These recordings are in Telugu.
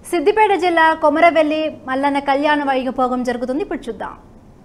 సిద్దిపేట జిల్లా కొమరవెల్లి మల్లన్న కళ్యాణ వైభోగం జరుగుతుంది ఇప్పుడు చూద్దాం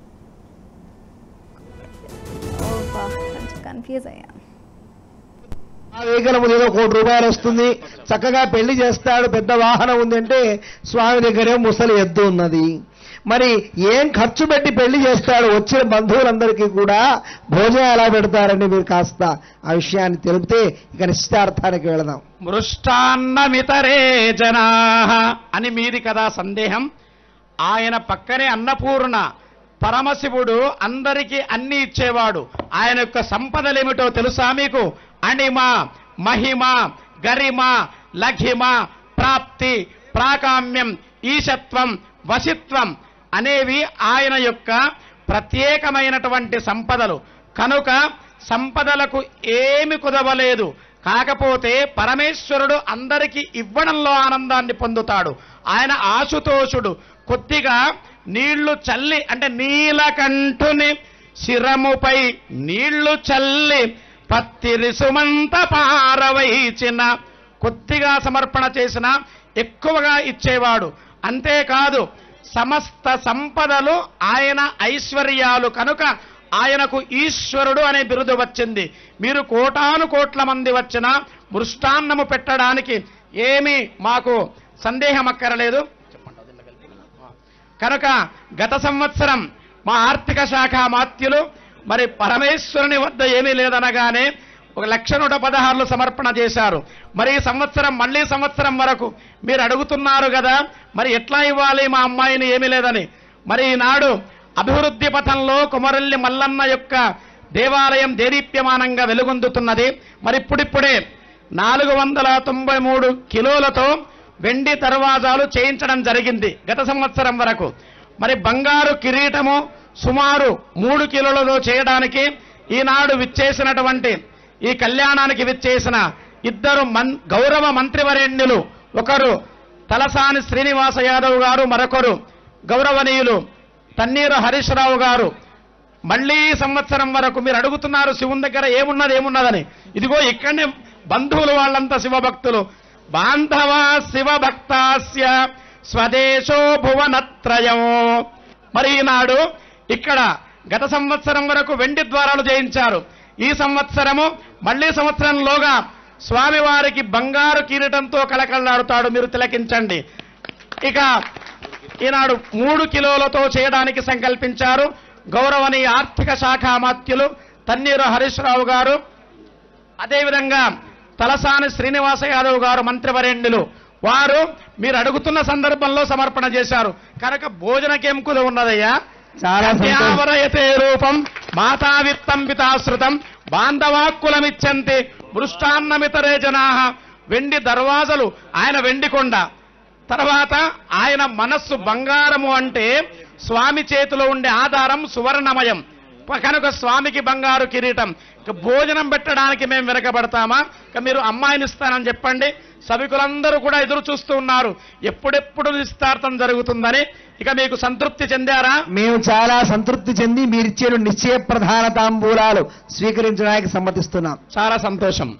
ఓపా, కొంచెం కన్ఫ్యూజ్ అయ్యా ఆ వెహికల్ మీద కోటి రూపాయలు వస్తుంది చక్కగా పెళ్లి చేస్తాడు పెద్ద వాహనం ఉంది అంటే స్వామి దగ్గరే ముసలి ఎద్దు ఉన్నది మరి ఏం ఖర్చు పెట్టి పెళ్లి చేస్తాడు వచ్చిన బంధువులందరికీ కూడా భోజనం ఎలా పెడతారని మీరు కాస్త ఆ విషయాన్ని తెలిపితే ఇక నిశ్చితార్థానికి వెళదాం మృష్టాన్నమితరే జనా అని మీది కదా సందేహం ఆయన పక్కనే అన్నపూర్ణ పరమశివుడు అందరికీ అన్ని ఇచ్చేవాడు ఆయన యొక్క సంపదలేమిటో తెలుసా మీకు అణిమ మహిమ గరిమ లఘిమ ప్రాప్తి ప్రాకామ్యం ఈశత్వం వశిత్వం అనేవి ఆయన యొక్క ప్రత్యేకమైనటువంటి సంపదలు కనుక సంపదలకు ఏమి కుదవలేదు కాకపోతే పరమేశ్వరుడు అందరికీ ఇవ్వడంలో ఆనందాన్ని పొందుతాడు ఆయన ఆశుతోషుడు కొద్దిగా నీళ్లు చల్లి అంటే నీలకంఠుని శిరముపై నీళ్లు చల్లి పత్తి రిసుమంత పారవైచిన కొద్దిగా సమర్పణ చేసిన ఎక్కువగా ఇచ్చేవాడు అంతేకాదు సమస్త సంపదలు ఆయన ఐశ్వర్యాలు కనుక ఆయనకు ఈశ్వరుడు అనే బిరుదు వచ్చింది మీరు కోటాను కోట్ల మంది వచ్చిన మృష్టాన్నము పెట్టడానికి ఏమీ మాకు సందేహం అక్కరలేదు కనుక గత సంవత్సరం మా ఆర్థిక శాఖ మాత్యులు మరి పరమేశ్వరుని వద్ద ఏమీ లేదనగానే ఒక లక్ష నూట పదహారులు సమర్పణ చేశారు మరి ఈ సంవత్సరం మళ్ళీ సంవత్సరం వరకు మీరు అడుగుతున్నారు కదా మరి ఎట్లా ఇవ్వాలి మా అమ్మాయిని ఏమీ లేదని మరి ఈనాడు అభివృద్ధి పథంలో కుమరల్లి మల్లన్న యొక్క దేవాలయం దేదీప్యమానంగా వెలుగొందుతున్నది మరి ఇప్పుడిప్పుడే నాలుగు వందల తొంభై మూడు కిలోలతో వెండి దర్వాజాలు చేయించడం జరిగింది గత సంవత్సరం వరకు మరి బంగారు కిరీటము సుమారు మూడు కిలోలతో చేయడానికి ఈనాడు విచ్చేసినటువంటి ఈ కళ్యాణానికి విచ్చేసిన ఇద్దరు మన్ గౌరవ మంత్రివరేణ్యులు ఒకరు తలసాని శ్రీనివాస యాదవ్ గారు మరొకరు గౌరవనీయులు తన్నీరు హరీష్ రావు గారు మళ్ళీ ఈ సంవత్సరం వరకు మీరు అడుగుతున్నారు శివుని దగ్గర ఏమున్నది ఏమున్నదని ఇదిగో ఇక్కడనే బంధువులు వాళ్ళంతా శివభక్తులు బాంధవ శివభక్తాస్య స్వదేశో భువనత్రయం మరి ఈనాడు ఇక్కడ గత సంవత్సరం వరకు వెండి ద్వారాలు చేయించారు ఈ సంవత్సరము మళ్ళీ సంవత్సరంలోగా స్వామివారికి బంగారు కిరీటంతో కలకల్లాడుతాడు మీరు తిలకించండి ఇక ఈనాడు మూడు కిలోలతో చేయడానికి సంకల్పించారు గౌరవనీయ ఆర్థిక శాఖ మాత్యులు తన్నీరు హరీష్ రావు గారు అదేవిధంగా తలసాని శ్రీనివాస యాదవ్ గారు మంత్రివరేణ్యులు వారు మీరు అడుగుతున్న సందర్భంలో సమర్పణ చేశారు కనుక భోజనకేం కుద ఉన్నదయ్యా చాలా సంతోషం. కన్యావరయతే రూపం మాతావిత్తం పితాశ్రుతం బాంధవాక్కులమిచ్చంతి మృష్టాన్నమితరే జనా వెండి దర్వాజలు ఆయన వెండి కొండ తర్వాత ఆయన మనస్సు బంగారము అంటే స్వామి చేతిలో ఉండే ఆధారం సువర్ణమయం కనుక స్వామికి బంగారు కిరీటం ఇక భోజనం పెట్టడానికి మేము వెనకబడతామా ఇక మీరు అమ్మాయిని ఇస్తానని చెప్పండి సభికులందరూ కూడా ఎదురు చూస్తూ ఉన్నారు ఎప్పుడెప్పుడు నిస్తార్థం జరుగుతుందని ఇక మీకు సంతృప్తి చెందారా మేము చాలా సంతృప్తి చెంది మీరిచ్చే నిశ్చయ ప్రధాన తాంబూలాలు స్వీకరించడానికి సమ్మతిస్తున్నాం చాలా సంతోషం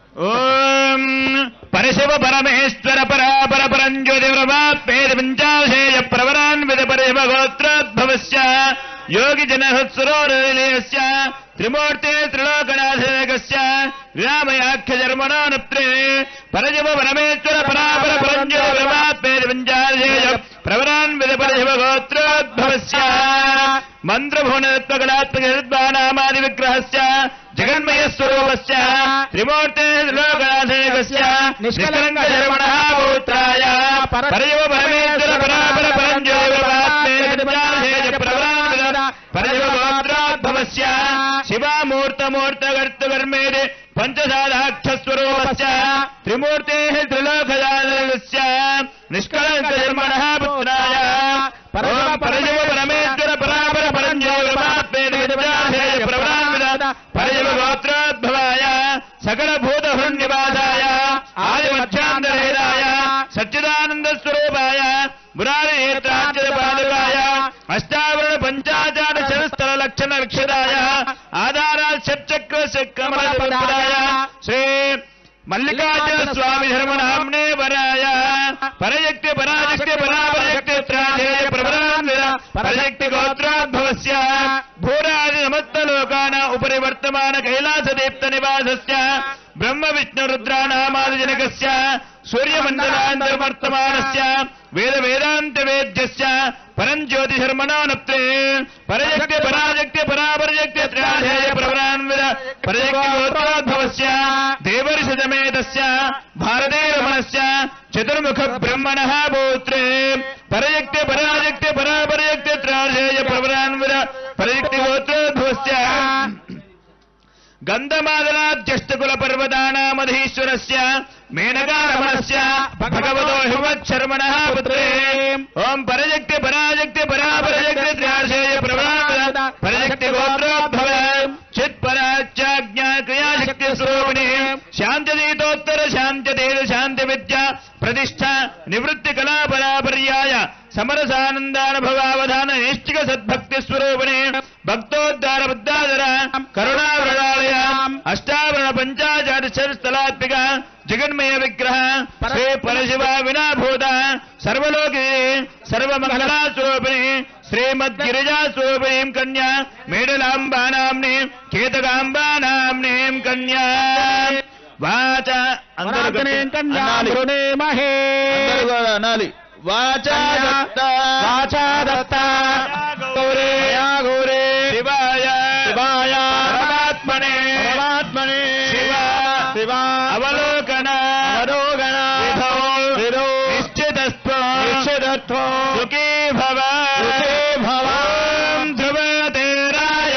ఓం పరశివ పరమేశ్వర పరాపర పరంజ్యోతి ప్రభాత్మేది పంచాశేయ ప్రవరాన్విత పరశివ గోత్రోద్భవస్య యోగి జనహత్సరోరనిలయస్య త్రిమూర్తే త్రిలోకనాథేకస్య రామయాఖ్య జన్మనానుత్రే పరశివ పరమేశ్వర పరాపర పరంజ్యోతి ప్రభాత్మేది పంచాశేయ ప్రవరాన్విత పరశివ గోత్రోద్భవస్య మంత్రభువనత్వకళాత్మకనామాది విగ్రహస్య జగన్మయ స్వరూపస్య త్రిమూర్తే త్రిలోకనాథేకస్య నిష్కలంక శరవణ పౌత్రాయ పరయవ పరమేశ్వర పరాపర పరయవ గోత్రోద్భవస్య శివామూర్తమూర్తగర్తకర్మేది పంచసాదాక్షస్వరూపస్య త్రిమూర్తే త్రిలోకయాలస్య నిష్కలంక జన్మణ పుత్రాయ ఓం పరశివ పరమేశ్వర పరాపర పరంజ్యోతిర్మాత్మేయ ప్రవరాన్విత పరశివ గోత్రోద్భవాయ సకల భూత హృన్నివాసాయ ఆది మధ్యాంతరేదాయ సచ్చిదానంద స్వరూపాయ మురారి నేత్రాంజన పాదుకాయ అష్టావరణ పంచాచార శరస్థల లక్షణ లక్షణాయ ఆధార షట్చక్ర కమలాయ శ్రీ మల్లికార్జున స్వామి ధర్మనామ్నే వరాయ పరయక్తి పరాజక్తి పరిశక్తి గోత్రోద్భవస్య భూరాది సమస్త లోకాన ఉపరి వర్తమాన కైలాస దీప్త నివాసస్య బ్రహ్మ విష్ణు రుద్రానామాది జనకస్య సూర్యమండలాంతర్వర్తమానస్య వేద వేదాంత వేద్యస్య పరం జ్యోతిశర్మణానప్తే పరజక్తి పరాజక్తి పరాపరజక్తి త్రాధేయ ప్రవరాన్విద పరజక్తి గోత్రోద్భవస్య దేవర్షజమేతస్య భారతే రమణస్య చతుర్ముఖ బ్రహ్మణ పౌత్రే పరజక్తి పరాజక్తి పరాపరజక్తి త్రాధేయ ప్రవరాన్విద పరజక్తి గోత్రోద్భవస్య గంధమాదలాద్యష్టకుల పర్వతానామధీశ్వరస్య మేనకారమణస్య భగవతో హిమచ్చర్మణ పుత్రే ఓం పరజక్తి పరాజక్తి పరాపరజక్తి త్రాశేయ ప్రవరాద పరజక్తి గోత్రోద్భవ చిత్ పరాచాజ్ఞా క్రియాశక్తి స్వరూపిణి శాంతదీతోత్తర శాంతదేవ శాంతి విద్య ప్రతిష్ట నివృత్తి కళాపరాపర్యాయ సమరసానందానుభవావధాన నైష్టిక సద్భక్తి స్వరూపిణి భక్తోద్ధార బుద్ధాధర కరుణావృణాలయ అష్టావరణ పంచాచారి స్థలాత్మిక జగన్మయ విగ్రహ శ్రీ పరశివ వినాభూత సర్వలోకి సర్వమంగళా స్వరూపిణి శ్రీమద్గిరిజా స్వరూపిణీం కన్యా మేడలాంబానాంని కేతకాంబానాంనీం కన్యా వాచ అందరూ గట్టి- అనాలి. అందరూ కూడా అనాలి వాచా దత్త వాచా దత్త గౌరే గౌరే శివాయ శివాయ పరమాత్మనే పరమాత్మనే శివ శివ అవలోకన అవలోకన విధో విధో నిశ్చితస్వ నిశ్చితత్వ సుఖీ భవ సుఖీ భవ. ఓం ధ్రువతేరాయ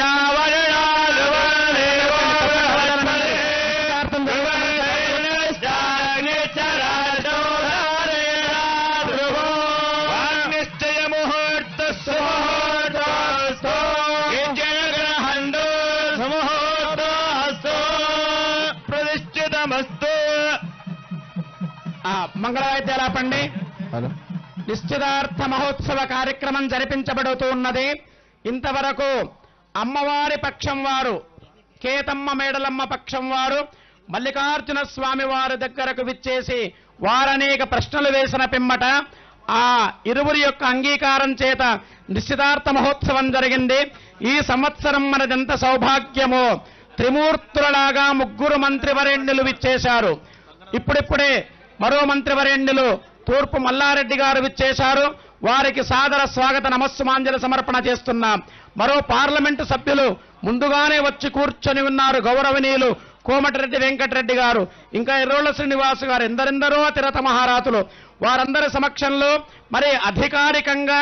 నిశ్చయ ముహూర్త ప్రతిష్ఠితమస్తు ఆ మంగళవాయిద్యాలు ఆపండి నిశ్చితార్థ మహోత్సవ కార్యక్రమం జరిపించబడుతూ ఉన్నది ఇంతవరకు అమ్మవారి పక్షం వారు కేతమ్మ మేడలమ్మ పక్షం వారు మల్లికార్జున స్వామి వారి దగ్గరకు విచ్చేసి వారనేక ప్రశ్నలు వేసిన పిమ్మట ఆ ఇరువురి యొక్క అంగీకారం చేత నిశ్చితార్థ మహోత్సవం జరిగింది ఈ సంవత్సరం మనదెంత సౌభాగ్యమో త్రిమూర్తులలాగా ముగ్గురు మంత్రివరేణ్యులు విచ్చేశారు ఇప్పుడిప్పుడే మరో మంత్రివరేణ్యులు తూర్పు మల్లారెడ్డి గారు విచ్చేశారు వారికి సాదర స్వాగత నమస్సుమాంజలి సమర్పణ చేస్తున్నాం మరో పార్లమెంటు సభ్యులు ముందుగానే వచ్చి కూర్చొని ఉన్నారు గౌరవనీయులు కోమటిరెడ్డి వెంకటరెడ్డి గారు ఇంకా ఎర్రోళ్ల శ్రీనివాస్ గారు ఎందరెందరో తిరత మహారాతులు వారందరి సమక్షంలో మరి అధికారికంగా